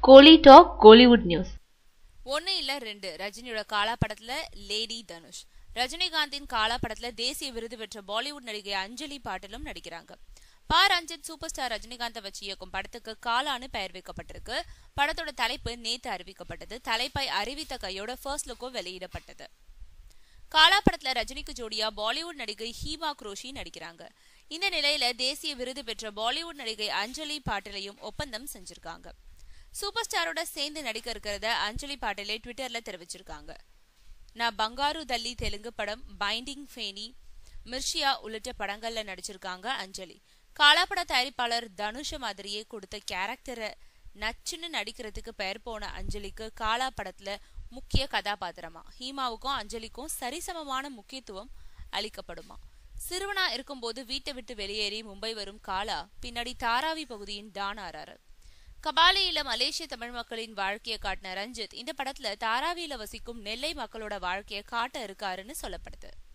கோலி talk Kollywood news ஒன்னு இல்ல ரெண்டு ரஜினியோட காலா படத்துல லேடி தனுஷ் ரஜினிகாந்தின் காலா படத்துல தேசிய விருது பெற்ற பாலிவுட் நடிகை அஞ்சலி பாட்டிலும் நடிக்கிறாங்க பா ரஞ்சித் சூப்பர் ஸ்டார் ரஜினிகாந்தை வச்சு இயக்கும் படத்துக்கு காலான்னு பெயர் வைக்கப்பட்டிருக்கு படத்தோட தலைப்பு நேத்து அறிவிக்கப்பட்டது தலைப்பை அறிவித்த கையோட ஃபர்ஸ்ட் லுக்கும் வெளியிடப்பட்டது காலா படத்துல ரஜினிக்கு ஜோடியா பாலிவுட் நடிகை ஹீமா குரோஷி நடிக்கிறாங்க இந்த நிலையில தேசிய விருது பெற்ற பாலிவுட் நடிகை அஞ்சலி பாட்டிலையும் ஒப்பந்தம் செஞ்சிருக்காங்க சூப்பர் ஸ்டாரோட சேர்ந்து நடிக்க இருக்கிறத அஞ்சலி பாட்டிலே ட்விட்டர்ல தெரிவிச்சிருக்காங்க நான் பங்காரு தள்ளி தெலுங்கு படம் பைண்டிங் ஃபேனி மிர்ஷியா உள்ளிட்ட படங்கள்ல நடிச்சிருக்காங்க அஞ்சலி காலா பட தயாரிப்பாளர் தனுஷ மாதிரியே கொடுத்த கேரக்டரை நச்சுன்னு நடிக்கிறதுக்கு பெயர் போன அஞ்சலிக்கு காலா படத்துல முக்கிய கதாபாத்திரமா ஹீமாவுக்கும் அஞ்சலிக்கும் சரிசமமான முக்கியத்துவம் அளிக்கப்படுமா சிறுவனா இருக்கும்போது வீட்டை விட்டு வெளியேறி மும்பை வரும் காலா பின்னாடி தாராவி பகுதியின் டான் ஆறாரு கபாலியில மலேசிய தமிழ் மக்களின் வாழ்க்கையை காட்டின ரஞ்சித் இந்த படத்துல தாராவியில வசிக்கும் நெல்லை மக்களோட வாழ்க்கையை காட்ட இருக்காருன்னு சொல்லப்படுது